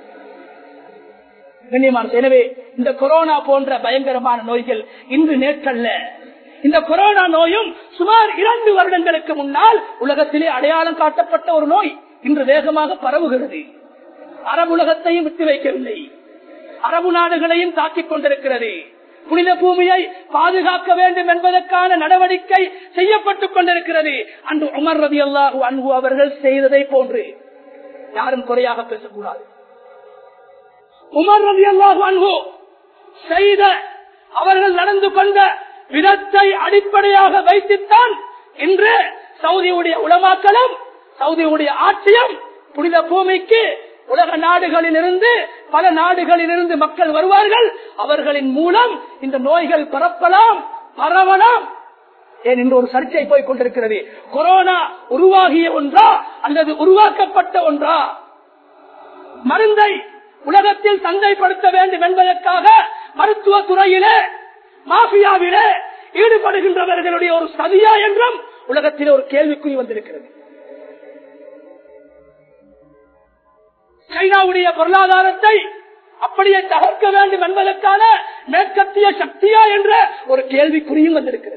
எனவே இந்த கொரோனா போன்ற பயங்கரமான நோய்கள் இன்று நேற்றல்ல இந்த கொரோனா நோயும் சுமார் இரண்டு வருடங்களுக்கு முன்னால் உலகத்திலே அடையாளம் காட்டப்பட்ட ஒரு நோய் இன்று வேகமாக பரவுகிறது அரபுலகத்தையும் விட்டு வைக்கவில்லை அரபு நாடுகளையும் தாக்கிக் கொண்டிருக்கிறது புனித பூமியை பாதுகாக்க வேண்டும் என்பதற்கான நடவடிக்கை செய்யப்பட்டுக் கொண்டிருக்கிறது அன்று உமர் ரதி அல்லாஹு அன்பு அவர்கள் செய்ததை போன்று யாரும் குறையாக பேசக்கூடாது உமர் ரதி அல்லாஹு அன்பு செய்த அவர்கள் நடந்து கொண்ட விதத்தை அடிப்படையாக வைத்துத்தான் இன்று சவுதியுடைய உலமாக்களும் சவுதியுடைய ஆட்சியம் புனித பூமிக்கு உலக நாடுகளில் இருந்து பல நாடுகளில் இருந்து மக்கள் வருவார்கள் அவர்களின் மூலம் இந்த நோய்கள் பரப்பலாம் பரவலாம் ஏன் என்று ஒரு சர்ச்சை போய் கொண்டிருக்கிறது கொரோனா உருவாகிய ஒன்றா அல்லது உருவாக்கப்பட்ட ஒன்றா மருந்தை உலகத்தில் சந்தைப்படுத்த வேண்டும் என்பதற்காக மருத்துவ துறையிலே மாஃபியாவிலே ஈடுபடுகின்றவர்களுடைய ஒரு சதியா என்றும் உலகத்தில் ஒரு கேள்விக்குறி வந்திருக்கிறது சைனாவுடைய பொருளாதாரத்தை அப்படியே தகர்க்க வேண்டும் என்பதற்கான மேற்கத்திய சக்தியா என்ற ஒரு கேள்விக்குறியும் வந்திருக்கிறது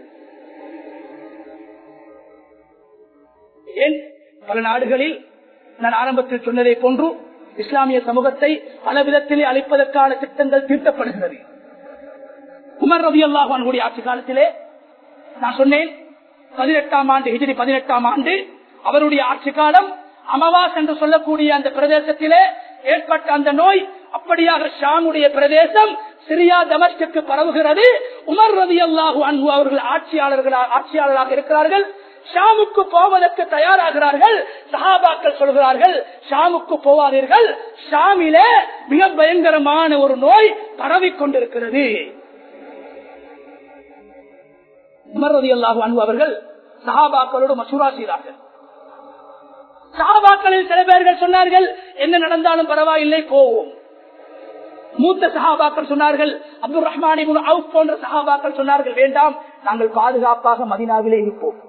ஏன் பல நாடுகளில் நான் ஆரம்பத்தில் சொன்னதை போன்று இஸ்லாமிய சமூகத்தை பல விதத்திலே அளிப்பதற்கான திட்டங்கள் தீர்த்தப்படுகிறது உமர் ரவி அல்லாஹானுடைய ஆட்சி காலத்திலே நான் சொன்னேன் பதினெட்டாம் ஆண்டு ஹிஜிரி பதினெட்டாம் ஆண்டு அவருடைய ஆட்சி காலம் அமவாஸ் என்று சொல்லக்கூடிய அந்த பிரதேசத்திலே ஏற்பட்ட அந்த நோய் அப்படியாக ஷாமுடைய பிரதேசம் சிரியா தமஸ்க்கு பரவுகிறது உமர் ரவி அல்லாஹு அன்பு அவர்கள் ஆட்சியாளர்கள் ஆட்சியாளராக இருக்கிறார்கள் ஷாமுக்கு போவதற்கு தயாராகிறார்கள் சஹாபாக்கள் சொல்கிறார்கள் ஷாமுக்கு போவாதீர்கள் ஷாமிலே மிக பயங்கரமான ஒரு நோய் பரவிக் கொண்டிருக்கிறது உமர் ரவி அல்லாஹு அன்பு அவர்கள் சஹாபாக்களோடு மசூரா செய்தார்கள் சஹாபாக்களில் சில பேர்கள் சொன்னார்கள் என்ன நடந்தாலும் பரவாயில்லை போவோம் மூத்த சஹாபாக்கள் சொன்னார்கள் அப்துல் ரஹ்மான் போன்ற சஹாபாக்கள் சொன்னார்கள் வேண்டாம் நாங்கள் பாதுகாப்பாக மதினாவிலே இருப்போம்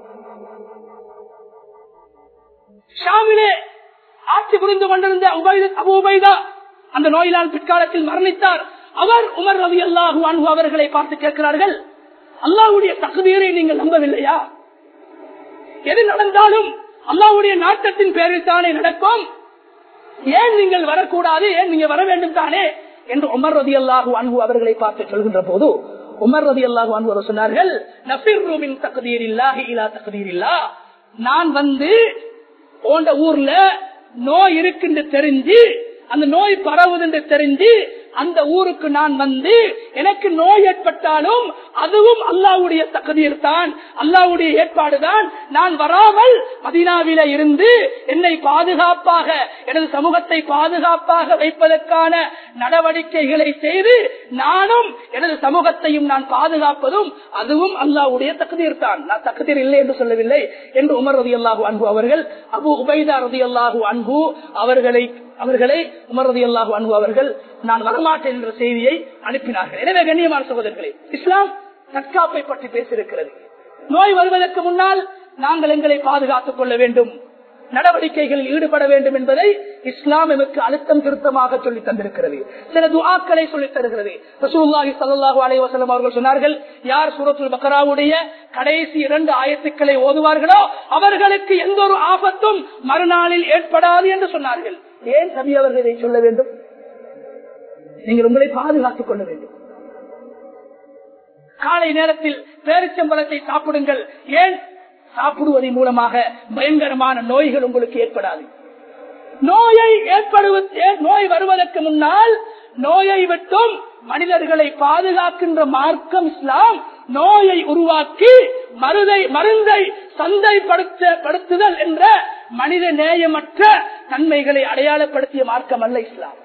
ஷாமிலே ஆட்சி புரிந்து கொண்டிருந்த அபு உபைதா அந்த நோயினால் பிற்காலத்தில் மரணித்தார் அவர் உமர் ரவி அல்லாஹு அன்பு அவர்களை பார்த்து கேட்கிறார்கள் அல்லாஹுடைய தகுதியரை நீங்கள் நம்பவில்லையா எது நடந்தாலும் அல்லாவுடைய நாட்டத்தின் பேரில் தானே நடக்கும் ஏன் நீங்கள் வரக்கூடாது ஏன் நீங்க வர வேண்டும் தானே என்று உமர் ரதி அல்லாஹு அன்பு அவர்களை பார்த்து சொல்கின்ற போது உமர் ரதி அல்லாஹு அன்பு அவர் சொன்னார்கள் நபீர் ரூமின் தகுதீர் இல்லாஹி இலா தகுதீர் இல்லா நான் வந்து போன்ற ஊர்ல நோய் இருக்குன்னு தெரிஞ்சு அந்த நோய் பரவுது என்று தெரிஞ்சு அந்த ஊருக்கு நான் வந்து எனக்கு நோய் ஏற்பட்டாலும் அதுவும் அல்லாவுடைய தகுதியில் தான் அல்லாவுடைய ஏற்பாடுதான் நான் வராமல் மதினாவில இருந்து என்னை பாதுகாப்பாக எனது சமூகத்தை பாதுகாப்பாக வைப்பதற்கான நடவடிக்கைகளை செய்து நானும் எனது சமூகத்தையும் நான் பாதுகாப்பதும் அதுவும் அல்லாவுடைய தகுதியில் தான் நான் தகுதியில் இல்லை என்று சொல்லவில்லை என்று உமர் ரதி அல்லாஹு அன்பு அவர்கள் அபு உபைதா ரதி அல்லாஹு அன்பு அவர்களை அவர்களை உமரதி அல்லாஹு அன்பு அவர்கள் நான் வரமாட்டேன் என்ற செய்தியை அனுப்பினார்கள் எனவே கண்ணியமான சகோதரர்களே இஸ்லாம் தற்காப்பை பற்றி பேசியிருக்கிறது நோய் வருவதற்கு முன்னால் நாங்கள் எங்களை பாதுகாத்துக் கொள்ள வேண்டும் நடவடிக்கைகளில் ஈடுபட வேண்டும் என்பதை இஸ்லாம் எமக்கு அழுத்தம் திருத்தமாக சொல்லி தந்திருக்கிறது சில துஆக்களை சொல்லித் தருகிறது ரசூலுல்லாஹி ஸல்லல்லாஹு அலைஹி வஸல்லம் அவர்கள் சொன்னார்கள் யார் சூரத்துல் பக்ராவுடைய கடைசி இரண்டு ஆயத்துக்களை ஓதுவார்களோ அவர்களுக்கு எந்த ஒரு ஆபத்தும் மறுநாளில் ஏற்படாது என்று சொன்னார்கள் ஏன் நபி அவர்கள் இதை சொல்ல வேண்டும் நீங்கள் உங்களை பாதுகாத்துக் கொள்ள வேண்டும் காலை நேரத்தில் பேரிச்சம்பழத்தை சாப்பிடுங்கள் ஏன் சாப்பிடுவதன் மூலமாக பயங்கரமான நோய்கள் உங்களுக்கு ஏற்படாது நோயை ஏற்படுவது நோய் வருவதற்கு முன்னால் நோயை விட்டும் மனிதர்களை பாதுகாக்கின்ற மார்க்கம் இஸ்லாம் நோயை உருவாக்கி மருதை மருந்தை சந்தைப்படுத்த படுத்துதல் என்ற மனித நேயமற்ற தன்மைகளை அடையாளப்படுத்திய மார்க்கம் அல்ல இஸ்லாம்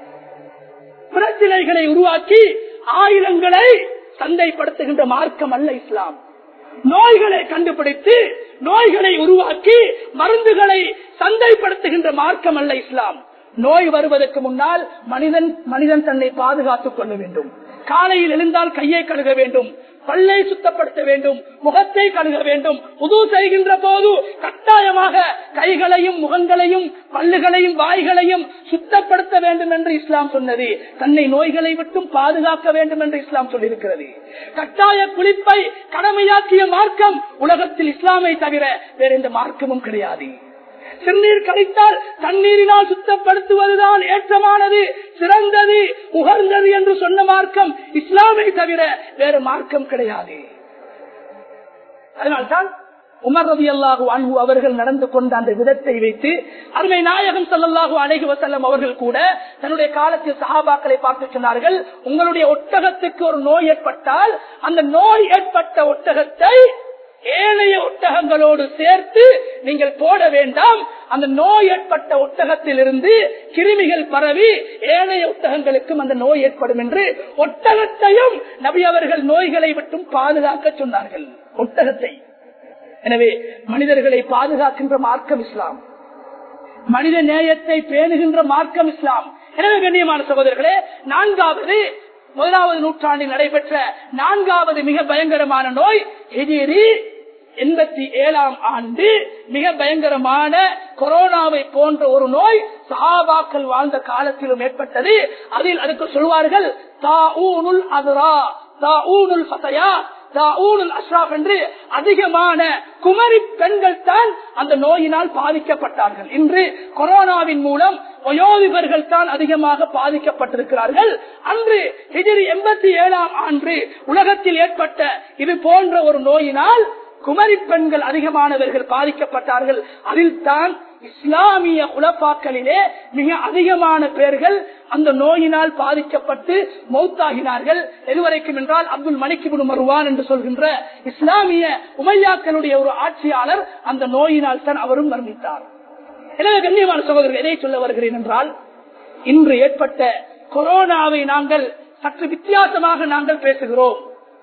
பிரச்சனைகளை உருவாக்கி ஆயுதங்களை சந்தைப்படுத்துகின்ற மார்க்கம் அல்ல இஸ்லாம் நோய்களை கண்டுபிடித்து நோய்களை உருவாக்கி மருந்துகளை சந்தைப்படுத்துகின்ற மார்க்கம் அல்ல இஸ்லாம் நோய் வருவதற்கு முன்னால் மனிதன் மனிதன் தன்னை பாதுகாத்துக் கொள்ள வேண்டும் காலையில் எழுந்தால் கையை கழுக வேண்டும் பல்லை சுத்தப்படுத்த வேண்டும் முகத்தை கழுக வேண்டும் புது செய்கின்ற போது கட்டாயமாக கைகளையும் முகங்களையும் பல்லுகளையும் வாய்களையும் சுத்தப்படுத்த வேண்டும் என்று இஸ்லாம் சொன்னது தன்னை நோய்களை விட்டும் பாதுகாக்க வேண்டும் என்று இஸ்லாம் சொல்லியிருக்கிறது கட்டாய குளிப்பை கடமையாக்கிய மார்க்கம் உலகத்தில் இஸ்லாமை தவிர வேற எந்த மார்க்கமும் கிடையாது சிறுநீர் கழித்தால் தண்ணீரினால் சுத்தப்படுத்துவதுதான் ஏற்றமானது சிறந்தது உகர்ந்தது என்று சொன்ன மார்க்கம் இஸ்லாமை தவிர வேறு மார்க்கம் கிடையாது அதனால்தான் உமர் ரவி அல்லாஹு அன்பு அவர்கள் நடந்து கொண்ட அந்த விதத்தை வைத்து அருமை நாயகம் சல்லாஹு அழகி வசல்லம் அவர்கள் கூட தன்னுடைய காலத்தில் சஹாபாக்களை பார்த்து சொன்னார்கள் உங்களுடைய ஒட்டகத்துக்கு ஒரு நோய் ஏற்பட்டால் அந்த நோய் ஏற்பட்ட ஒட்டகத்தை ஏழைய ஒட்டகங்களோடு சேர்த்து நீங்கள் போட வேண்டாம் அந்த நோய் ஏற்பட்ட ஒட்டகத்திலிருந்து கிருமிகள் பரவி ஏழைய ஒட்டகங்களுக்கும் அந்த நோய் ஏற்படும் என்று ஒட்டகத்தையும் நபி அவர்கள் நோய்களை விட்டும் பாதுகாக்க சொன்னார்கள் ஒட்டகத்தை எனவே மனிதர்களை பாதுகாக்கின்ற மார்க்கம் இஸ்லாம் மனித நேயத்தை பேணுகின்ற மார்க்கம் இஸ்லாம் எனவே கண்ணியமான சகோதரர்களே நான்காவது முதலாவது நூற்றாண்டில் நடைபெற்ற நான்காவது மிக பயங்கரமான நோய் எதிரி எண்பத்தி ஏழாம் ஆண்டு மிக பயங்கரமான கொரோனாவை போன்ற ஒரு நோய் சஹாபாக்கள் வாழ்ந்த காலத்திலும் ஏற்பட்டது அதில் அதுக்கு சொல்வார்கள் தாஊனுல் அதுரா தாஊனுல் ஃபதயா தாஊனுல் அஷ்ராப் என்று அதிகமான குமரி பெண்கள் தான் அந்த நோயினால் பாதிக்கப்பட்டார்கள் இன்று கொரோனாவின் மூலம் வயோதிபர்கள் தான் அதிகமாக பாதிக்கப்பட்டிருக்கிறார்கள் அன்று ஹிஜிரி எண்பத்தி ஏழாம் ஆண்டு உலகத்தில் ஏற்பட்ட இது போன்ற ஒரு நோயினால் குமரி பெண்கள் அதிகமானவர்கள் பாதிக்கப்பட்டார்கள் அதில் தான் இஸ்லாமிய உலப்பாக்களிலே மிக அதிகமான பேர்கள் அந்த நோயினால் பாதிக்கப்பட்டு மௌத்தாகினார்கள் எதுவரைக்கும் என்றால் அப்துல் மணிக்கு மருவான் என்று சொல்கின்ற இஸ்லாமிய உமையாக்களுடைய ஒரு ஆட்சியாளர் அந்த நோயினால் தான் அவரும் மரணித்தார் எனவே கண்ணியமான சகோதரர்கள் எதை சொல்ல வருகிறேன் என்றால் இன்று ஏற்பட்ட கொரோனாவை நாங்கள் சற்று வித்தியாசமாக நாங்கள் பேசுகிறோம்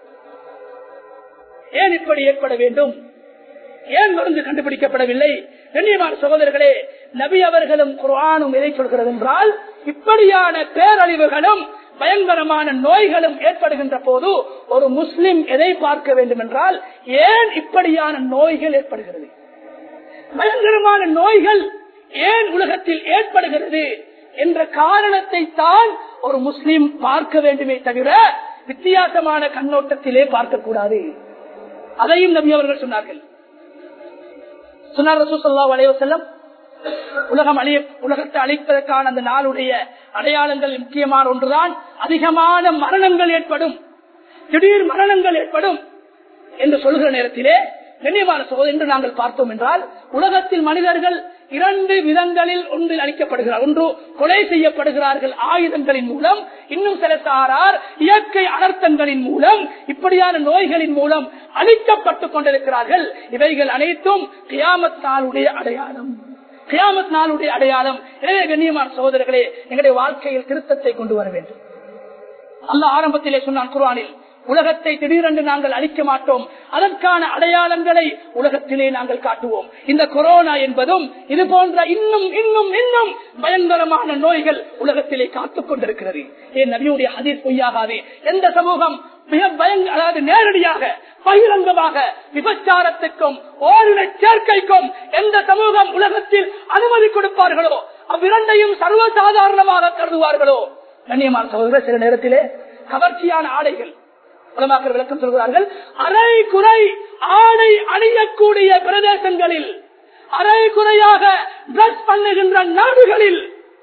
ஏன் இப்படி ஏற்பட வேண்டும் ஏன் மருந்து கண்டுபிடிக்கப்படவில்லை கண்ணியமான சகோதரர்களே நபி அவர்களும் குரானும் எதை சொல்கிறது என்றால் இப்படியான பேரழிவுகளும் பயங்கரமான நோய்களும் ஏற்படுகின்ற போது ஒரு முஸ்லிம் எதை பார்க்க வேண்டும் என்றால் ஏன் இப்படியான நோய்கள் ஏற்படுகிறது பயங்கரமான நோய்கள் ஏன் உலகத்தில் ஏற்படுகிறது என்ற காரணத்தை தான் ஒரு முஸ்லிம் பார்க்க வேண்டுமே தவிர வித்தியாசமான கண்ணோட்டத்திலே பார்க்கக்கூடாது அதையும் நபி அவர்கள் சொன்னார்கள் சொன்னார் ரசூசல்லா வலைவசல்லம் உலகம் அழிய உலகத்தை அழிப்பதற்கான அந்த நாளுடைய அடையாளங்கள் முக்கியமான ஒன்றுதான் அதிகமான மரணங்கள் ஏற்படும் திடீர் மரணங்கள் ஏற்படும் என்று சொல்கிற நேரத்திலே கண்ணியமான சோதனை என்று நாங்கள் பார்த்தோம் என்றால் உலகத்தில் மனிதர்கள் இரண்டு விதங்களில் ஒன்றில் அளிக்கப்படுகிறார் ஒன்று கொலை செய்யப்படுகிறார்கள் ஆயுதங்களின் மூலம் இன்னும் சில சாரார் இயற்கை அனர்த்தங்களின் மூலம் இப்படியான நோய்களின் மூலம் அழிக்கப்பட்டுக் கொண்டிருக்கிறார்கள் இவைகள் அனைத்தும் கியாமத் நாளுடைய அடையாளம் கியாமத் நாளுடைய அடையாளம் எனவே கண்ணியமான சகோதரர்களே எங்களுடைய வாழ்க்கையில் திருத்தத்தை கொண்டு வர வேண்டும் அல்ல ஆரம்பத்திலே சொன்னான் குரானில் உலகத்தை திடீரென்று நாங்கள் அழிக்க மாட்டோம் அதற்கான அடையாளங்களை உலகத்திலே நாங்கள் காட்டுவோம் இந்த கொரோனா என்பதும் இது போன்ற இன்னும் இன்னும் இன்னும் பயங்கரமான நோய்கள் உலகத்திலே காத்துக் கொண்டிருக்கிறது ஏன் நபியுடைய ஹதீஸ் பொய்யாகாது எந்த சமூகம் மிக பயங்க அதாவது நேரடியாக பகிரங்கமாக விபச்சாரத்துக்கும் ஓரின சேர்க்கைக்கும் எந்த சமூகம் உலகத்தில் அனுமதி கொடுப்பார்களோ அவ்விரண்டையும் சர்வசாதாரணமாக கருதுவார்களோ கண்ணியமான சகோதரர் சில நேரத்திலே கவர்ச்சியான ஆடைகள் உலமாக்கர் விளக்கம் சொல்கிறார்கள் அரை குறை ஆடை அணியக்கூடிய பிரதேசங்களில் அரை குறையாக டிரஸ் பண்ணுகின்ற நாடுகளில்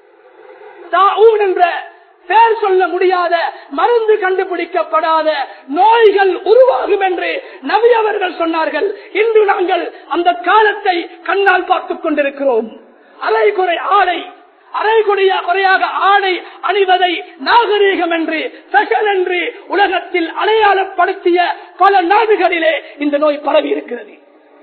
தாவூன் என்ற பேர் சொல்ல முடியாத மருந்து கண்டுபிடிக்கப்படாத நோய்கள் உருவாகும் என்று நபி அவர்கள் சொன்னார்கள் இன்று நாங்கள் அந்த காலத்தை கண்ணால் பார்த்துக் கொண்டிருக்கிறோம் அரை குறை ஆடை அரை குறையா குறையாக ஆடை அணிவதை நாகரீகம் என்று ஸ்பெஷல் என்று உலகத்தில் அடையாளப்படுத்திய பல நாடுகளிலே இந்த நோய் பரவி இருக்கிறது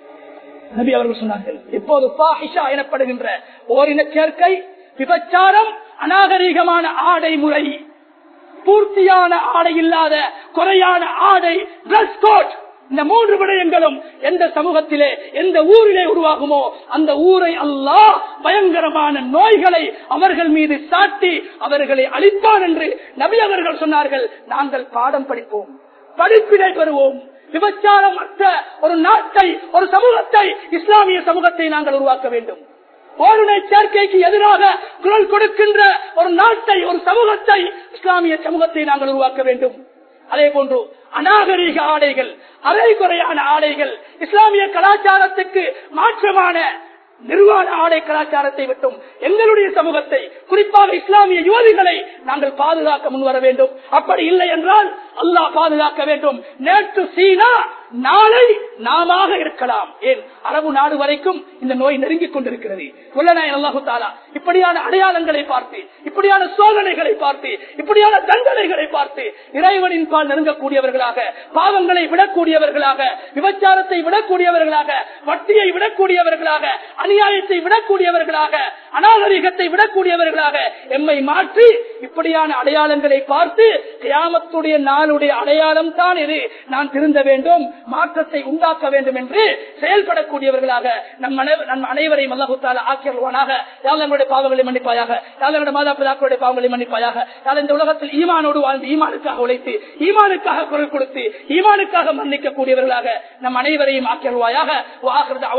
நபி அவர்கள் சொன்னார்கள் இப்போது பாஹிஷா எனப்படுகின்ற ஓரின சேர்க்கை விபச்சாரம் அநாகரீகமான ஆடை முறை பூர்த்தியான ஆடை இல்லாத குறையான ஆடை டிரஸ் கோட் இந்த மூன்று விடயங்களும் எந்த சமூகத்திலே எந்த ஊரிலே உருவாகுமோ அந்த ஊரை அல்லாஹ் பயங்கரமான நோய்களை அவர்கள் மீது சாட்டி அவர்களை அழிப்பான் என்று நபி அவர்கள் சொன்னார்கள் நாங்கள் பாடம் படிப்போம் படிப்பினை பெறுவோம் விபச்சாரம் அற்ற ஒரு நாட்டை ஒரு சமூகத்தை இஸ்லாமிய சமூகத்தை நாங்கள் உருவாக்க வேண்டும் ஓருணை சேர்க்கைக்கு எதிராக குரல் கொடுக்கின்ற ஒரு நாட்டை ஒரு சமூகத்தை இஸ்லாமிய சமூகத்தை நாங்கள் உருவாக்க வேண்டும் அதே போன்று அநாகரீக ஆடைகள் அரைகுறையான ஆடைகள் இஸ்லாமிய கலாச்சாரத்துக்கு மாற்றமான நிர்வாண ஆடை கலாச்சாரத்தை விட்டும் எங்களுடைய சமூகத்தை குறிப்பாக இஸ்லாமிய யுவதிகளை நாங்கள் பாதுகாக்க முன்வர வேண்டும் அப்படி இல்லை என்றால் அல்லாஹ் பாதுகாக்க வேண்டும் நேற்று சீனா நாளை நாம இருக்கலாம் ஏன் அரபு நாடு வரைக்கும் இந்த நோய் நெருங்கிக் கொண்டிருக்கிறது உள்ளநாயன் அல்லாஹு தாலா இப்படியான அடையாளங்களை பார்த்து இப்படியான சோதனைகளை பார்த்து இப்படியான தண்டனைகளை பார்த்து இறைவனின் பால் நெருங்கக்கூடியவர்களாக பாவங்களை விடக்கூடியவர்களாக விபச்சாரத்தை விடக்கூடியவர்களாக வட்டியை விடக்கூடியவர்களாக அநியாயத்தை விடக்கூடியவர்களாக அநாகரிகத்தை விடக்கூடியவர்களாக எம்மை மாற்றி இப்படியான அடையாளங்களை பார்த்து கியாமத்துடைய நாளுடைய அடையாளம் தான் இது நான் திருந்த வேண்டும் மாற்றத்தை உண்டாக்க வேண்டும் என்று செயல்படக்கூடியவர்களாக நம் அனை- நம் அனைவரையும் அல்லாஹுத்தால ஆக்கியல்வானாக யாழ் நம்முடைய பாவங்களை மன்னிப்பாயாக யாழ் நம்முடைய மாதா பிதாக்களுடைய பாவங்களை மன்னிப்பாயாக யாழ் இந்த உலகத்தில் ஈமானோடு வாழ்ந்து ஈமானுக்காக உழைத்து ஈமானுக்காக குரல் கொடுத்து ஈமானுக்காக மன்னிக்கக்கூடியவர்களாக நம் அனைவரையும் ஆக்கியல்வாயாக